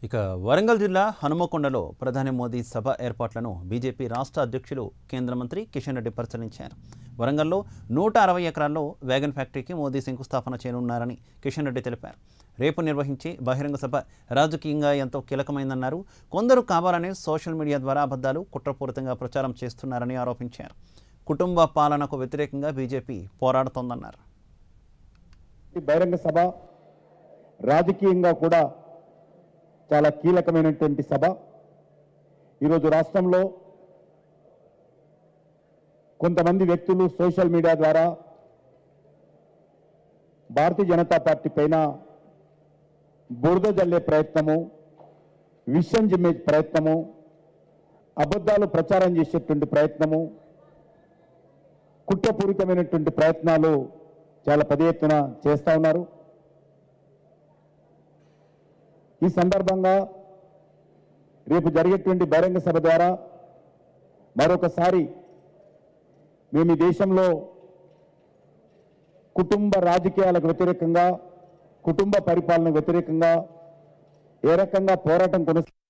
ఇక వరంగల్ జిల్లా హనుమకొండలో ప్రధాని మోదీ సభ ఏర్పాట్లను బీజేపీ రాష్ట్ర అధ్యక్షులు కేంద్ర మంత్రి కిషన్ రెడ్డి పరిశీలించారు వరంగల్లో నూట అరవై ఎకరాల్లో వ్యాగన్ ఫ్యాక్టరీకి మోదీ శంకుస్థాపన చేయనున్నారని కిషన్ రెడ్డి తెలిపారు రేపు నిర్వహించే బహిరంగ సభ రాజకీయంగా ఎంతో కీలకమైందన్నారు కొందరు కావాలని సోషల్ మీడియా ద్వారా అబద్ధాలు కుట్రపూరితంగా ప్రచారం చేస్తున్నారని ఆరోపించారు కుటుంబ పాలనకు వ్యతిరేకంగా బీజేపీ పోరాడుతోందన్నారు ఈ బహిరంగ సభ రాజకీయంగా కూడా చాలా కీలకమైనటువంటి సభ ఈరోజు రాష్ట్రంలో కొంతమంది వ్యక్తులు సోషల్ మీడియా ద్వారా భారతీయ జనతా పార్టీ పైన బురద జల్లే ప్రయత్నము విషం జిమ్మే ప్రయత్నము అబద్ధాలు ప్రచారం చేసేటువంటి ప్రయత్నము కుట్రపూరితమైనటువంటి ప్రయత్నాలు చాలా పెద్ద ఎత్తున చేస్తా ఉన్నారు ఈ సందర్భంగా రేపు జరిగేటువంటి బహిరంగ సభ ద్వారా మరొకసారి మేము ఈ దేశంలో కుటుంబ రాజకీయాలకు వ్యతిరేకంగా కుటుంబ పరిపాలనకు వ్యతిరేకంగా ఏ రకంగా పోరాటం కొనసాగి